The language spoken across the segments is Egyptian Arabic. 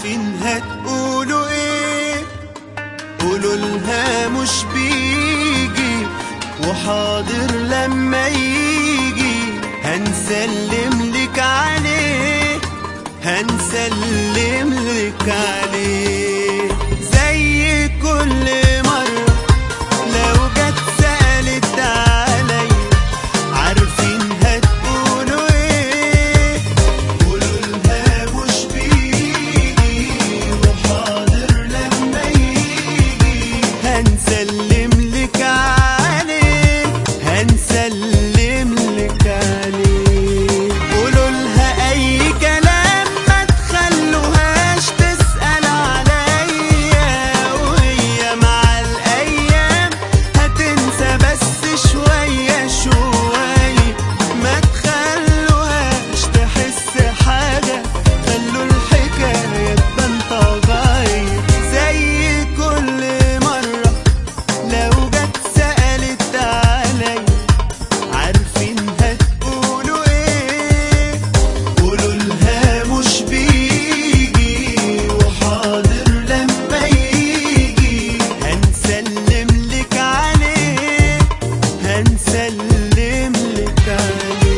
عارفين هتقولوا ايه قولوا لها مش بيجي وحاضر لما يجي هنسلم لك عليه هنسلم لك عليه زي كل مرة لو جت سألت علي عارفين هتقولوا ايه قولوا لها مش بيجي وحاضر لما يجي هنسلم لك عليه هنسلم لك عليه قولوا لها اي كلام ما تخلوهاش تسأل عليا وهي مع الايام هتنسى بس شوية شوية ما تخلوهاش تحس حاجة خلوا الحكاية تبان طبيعية زي كل مرة لو جت سألت علي عارفين هتقولوا ايه قولوا لها مش بيجي وحاضر لما يجي هنسلم لك عليه هنسلم لك عليه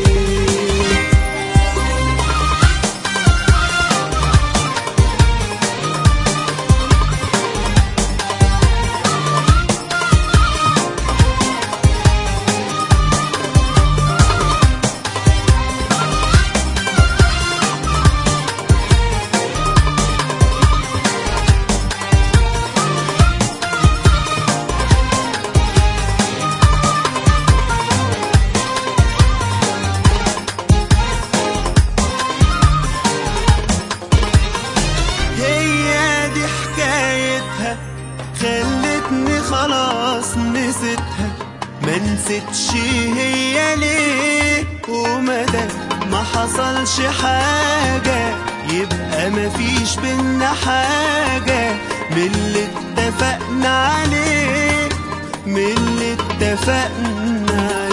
هي دي حكايتها خلتني خلاص نسيتها ما نسيتش هي ليه ومدى ما حصلش حاجة يبقى مفيش بينا حاجة من اللي اتفقنا عليه من اللي اتفقنا عليه